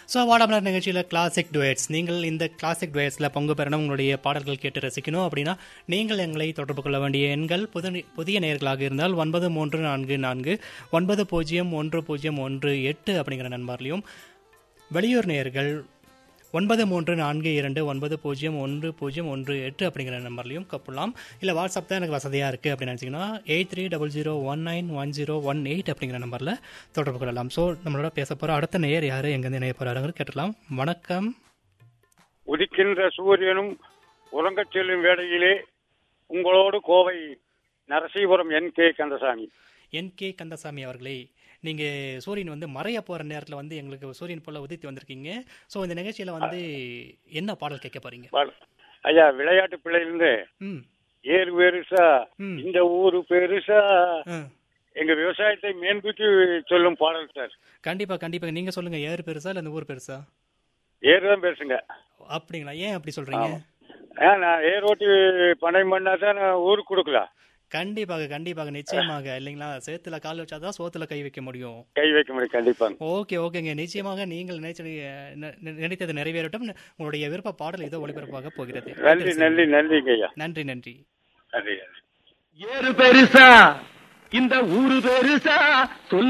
So வாடாமலர் நிகழ்ச்சியில் classic டுவேட்ஸ் நீங்கள் இந்த கிளாசிக் டுவேட்ஸில் பங்கு பெறணும் உங்களுடைய பாடல்கள் கேட்டு ரசிக்கணும் அப்படின்னா நீங்கள் எங்களை தொடர்பு கொள்ள வேண்டிய எண்கள் புது புதிய நேர்களாக இருந்தால் ஒன்பது மூன்று நான்கு நான்கு ஒன்பது பூஜ்ஜியம் ஒன்று பூஜ்ஜியம் ஒன்று எட்டு அப்படிங்கிற நண்பர்லையும் வெளியூர் நேர்கள் ஒன்பது மூன்று நான்கு இரண்டு ஒன்பது பூஜ்ஜியம் ஒன்று பூஜ்ஜியம் ஒன்று எட்டு அப்படிங்கிற நம்பர்லையும் கப்பலாம் இல்லை வாட்ஸ்அப் தான் எனக்கு வசதியாக இருக்குது அப்படின்னு நினச்சிங்கன்னா eight three double zero one nine one zero one eight அப்படிங்கிற நம்பரில் தொடர்பு கொள்ளலாம் ஸோ நம்மளோட பேச போகிற அடுத்த நேயர் யார் எங்கேருந்து இணைய போகிறாருங்க கேட்டலாம் வணக்கம் உதிக்கின்ற சூரியனும் உறங்கச் செல்லும் வேளையிலே உங்களோடு Kovai Narasipuram N K Kandasamy N K Kandasamy அவர்களே நீங்கள் சூரியன் வந்து மறைய போகிற நேரத்தில் வந்து எங்களுக்கு சூரியன் போல உதித்து வந்திருக்கீங்க ஸோ இந்த நிகழ்ச்சியில் வந்து என்ன பாடல் கேட்க போகிறீங்க பால். ஐயா விளையாட்டு பிள்ளையிலிருந்து ம் ஏறு பெருசா ம். இந்த ஊரு பெருசா ஆ எங்க விவசாயத்தை மேம்படுத்தி சொல்லும் பாடல் சார் கண்டிப்பாக கண்டிப்பாக நீங்கள் சொல்லுங்கள் ஏர் பெருசா இல்லை அந்த ஊர் பெருசா ஏறு தான் பேசுங்க அப்படிங்களா ஏன் அப்படி சொல்கிறீங்க ஆ, நான் ஏர் ஓட்டி பணம் பண்ணா தான் நான் ஊருக்கு கொடுக்கல கண்டிப்பாக கண்டிப்பாக நிச்சயமாக இல்லைங்களா சேத்துல கால் வச்சாதான் சோத்துல கை வைக்க முடியும் கை வைக்க முடியும் கண்டிப்பாங்க ஓகே ஓகேங்க நிச்சயமாக நீங்கள் நினைச்ச நி- நி- நினைத்தது நிறைவேறட்டும் உங்களுடைய விருப்ப பாடல் இதோ ஒளிபரப்பாக போகிறது நன்றி நன்றி நன்றிங்க ஐயா நன்றி நன்றி நன்றி நன்றி ஏறு பெருசா இந்த ஊரு பெருசா சொல்